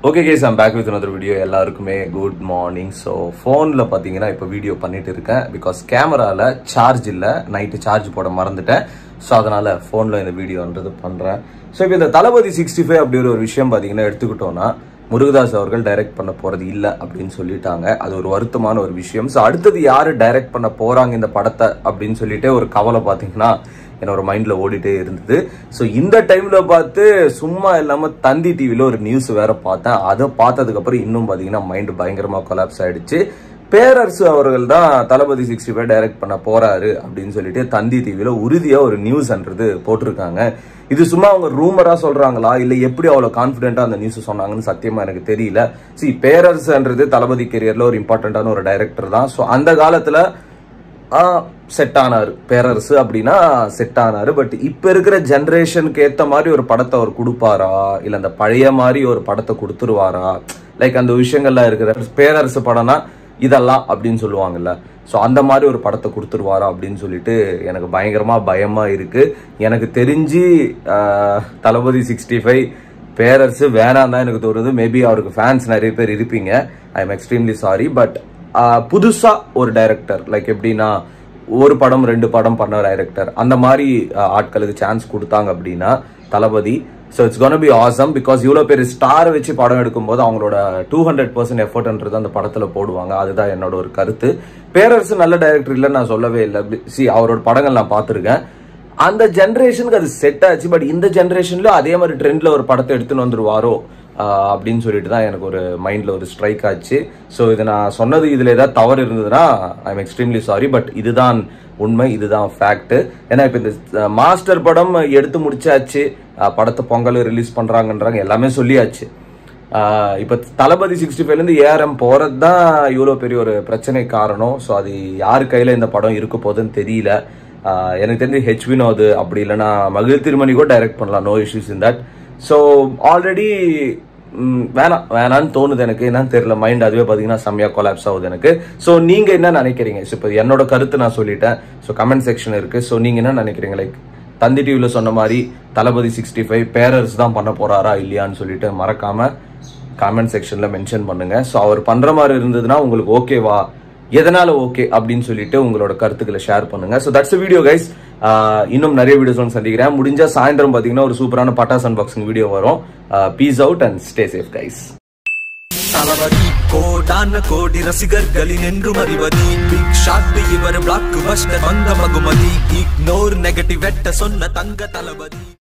okay guys I'm back with another video எல்லாருக்குமே good morning so ஃபோனில் பார்த்தீங்கன்னா இப்போ வீடியோ பண்ணிட்டு இருக்கேன் பிகாஸ் கேமராவில் சார்ஜ் இல்லை நைட்டு சார்ஜ் போட மறந்துட்டேன் ஸோ அதனால் ஃபோனில் இந்த வீடியோன்றது பண்ணுறேன் ஸோ இப்போ இந்த தளபதி சிக்ஸ்டி ஃபைவ் அப்படிங்கிற ஒரு விஷயம் பார்த்தீங்கன்னா எடுத்துக்கிட்டோன்னா முருகதாஸ் அவர்கள் டைரக்ட் பண்ண போகிறது இல்லை அப்படின்னு சொல்லிட்டாங்க அது ஒரு வருத்தமான ஒரு விஷயம் ஸோ அடுத்தது யார் டைரக்ட் பண்ண போகிறாங்க இந்த படத்தை அப்படின்னு சொல்லிட்டு ஒரு கவலை பார்த்தீங்கன்னா என்னோட மைண்ட்ல ஓடிட்டே இருந்தது ஸோ இந்த டைம்ல பார்த்து சும்மா இல்லாம தந்தி டிவில ஒரு நியூஸ் வேற பார்த்தேன் அதை பார்த்ததுக்கு அப்புறம் இன்னும் பாத்தீங்கன்னா மைண்ட் பயங்கரமா கொலாப்ஸ் ஆயிடுச்சு பேரரசு அவர்கள் தான் தளபதி சிக்ஸ்டி ஃபைவ் டைரக்ட் பண்ண போறாரு அப்படின்னு சொல்லிட்டு தந்தி டிவில உறுதியா ஒரு நியூஸ்ன்றது போட்டிருக்காங்க இது சும்மா அவங்க ரூமரா சொல்றாங்களா இல்ல எப்படி அவ்வளவு கான்பிடென்ட்டா அந்த நியூஸ் சொன்னாங்கன்னு சத்தியமா எனக்கு தெரியல சி பேரரசுன்றது தளபதி கெரியர்ல ஒரு இம்பார்ட்டன்டான ஒரு டைரக்டர் தான் ஸோ அந்த காலத்துல செட் ஆனாரு பேரரசு அப்படின்னா செட் ஆனாரு பட் இப்ப இருக்கிற ஜென்ரேஷனுக்கு ஏத்த மாதிரி ஒரு படத்தை அவர் கொடுப்பாரா இல்ல அந்த பழைய மாதிரி ஒரு படத்தை கொடுத்துருவாரா லைக் அந்த விஷயங்கள்லாம் இருக்கிற பேரரசு படம்னா இதெல்லாம் அப்படின்னு சொல்லுவாங்கல்ல ஸோ அந்த மாதிரி ஒரு படத்தை கொடுத்துருவாரா அப்படின்னு சொல்லிட்டு எனக்கு பயங்கரமா பயமா இருக்கு எனக்கு தெரிஞ்சு ஆஹ், தளபதி சிக்ஸ்டி ஃபைவ் பேரரசு வேணாம் தான் எனக்கு தோணுது மேபி அவருக்கு ஃபேன்ஸ் நிறைய பேர் இருப்பீங்க I am extremely sorry but புதுசா ஒரு டைரக்டர் லைக் எப்படின்னா ஒரு படம் ரெண்டு படம் பண்ண டைரக்டர் அந்த மாதிரி ஆஹ், ஆட்களுக்கு சான்ஸ் கொடுத்தாங்க அப்படின்னா Thalapathy so it's gonna be awesome because இவ்வளோ பேர் ஸ்டார் வச்சு படம் எடுக்கும்போது அவங்களோட டூ ஹண்ட்ரட் பர்சன்ட் எஃபர்ட்ன்றது அந்த படத்தில் போடுவாங்க அதுதான் என்னோட ஒரு கருத்து பேரரசு நல்ல டைரக்டர் இல்லைன்னு நான் சொல்லவே இல்லை சி அவரோட படங்கள் நான் பார்த்துருக்கேன் அந்த ஜென்ரேஷனுக்கு அது செட் ஆச்சு பட் இந்த ஜென்ரேஷன்ல அதே மாதிரி ட்ரெண்ட்ல ஒரு படத்தை எடுத்துன்னு வந்துருவாரோ ஆஹ் அப்படின்னு சொல்லிட்டு தான் எனக்கு ஒரு மைண்ட்ல ஒரு ஸ்ட்ரைக் ஆச்சு ஸோ இது நான் சொன்னது இதுல ஏதாவது தவறு இருந்ததுன்னா I am extremely sorry but இதுதான் உண்மை இதுதான் ஃபேக்ட் ஏன்னா இப்போ இந்த மாஸ்டர் படம் எடுத்து முடிச்சாச்சு ஆஹ் படத்தை பொங்கல் ரிலீஸ் பண்றாங்கன்றாங்க எல்லாமே சொல்லியாச்சு ஆஹ் இப்ப தளபதி சிக்ஸ்டி ஃபைவ்ல இருந்து ஏஆர்எம் போறது தான் இவ்வளோ பெரிய ஒரு பிரச்சனை காரணம் ஸோ அது யார் கையில இந்த படம் இருக்க போகுதுன்னு தெரியல ஆஹ் எனக்கு தெரிஞ்சு ஹெச் வினோத் அப்படி இல்லைன்னா மகிழ் திருமணி கூட டைரக்ட் பண்ணலாம் no issues in that so already வேணாம் வேணான்னு தோணுது எனக்கு என்னன்னு தெரியல மைண்ட் அதுவே பார்த்தீங்கன்னா செம்மையாக கொலாப்ஸ் ஆகுது எனக்கு ஸோ நீங்கள் என்ன நினைக்கிறீங்க ஸோ இப்போ என்னோட கருத்து நான் சொல்லிட்டேன் ஸோ கமெண்ட் செக்ஷன் இருக்கு ஸோ நீங்கள் என்ன நினைக்கிறீங்க லைக் தந்தி டிவியில் சொன்ன மாதிரி தளபதி சிக்ஸ்டி ஃபைவ் பேரர்ஸ் தான் பண்ண போறாரா இல்லையான்னு சொல்லிட்டு மறக்காம காமெண்ட் செக்ஷன்ல மென்ஷன் பண்ணுங்க ஸோ அவர் பண்ற மாதிரி இருந்ததுன்னா உங்களுக்கு ஓகேவா எதனால ஓகே அப்படின்னு சொல்லிட்டு உங்களோட கருத்துக்களை ஷேர் பண்ணுங்க ஸோ தட்ஸ் வீடியோ கைஸ் இன்னும் நிறைய வீடியோஸ் வந்து சந்திக்கிறேன் முடிஞ்சா சாயந்தரம் பார்த்தீங்கன்னா ஒரு சூப்பரான பட்டாஸ் அன்பாக்சிங் வீடியோ வரும் peace out and stay safe guys Thalapathy கோடான கோடி ரசிகர்களின் என்றும் அறிவதி பிக் ஷாட் இவர் பிளாக் பஸ்டர் வந்த மகுமதி இக்னோர் நெகட்டிவ் வெட்ட சொன்ன தங்க தளபதி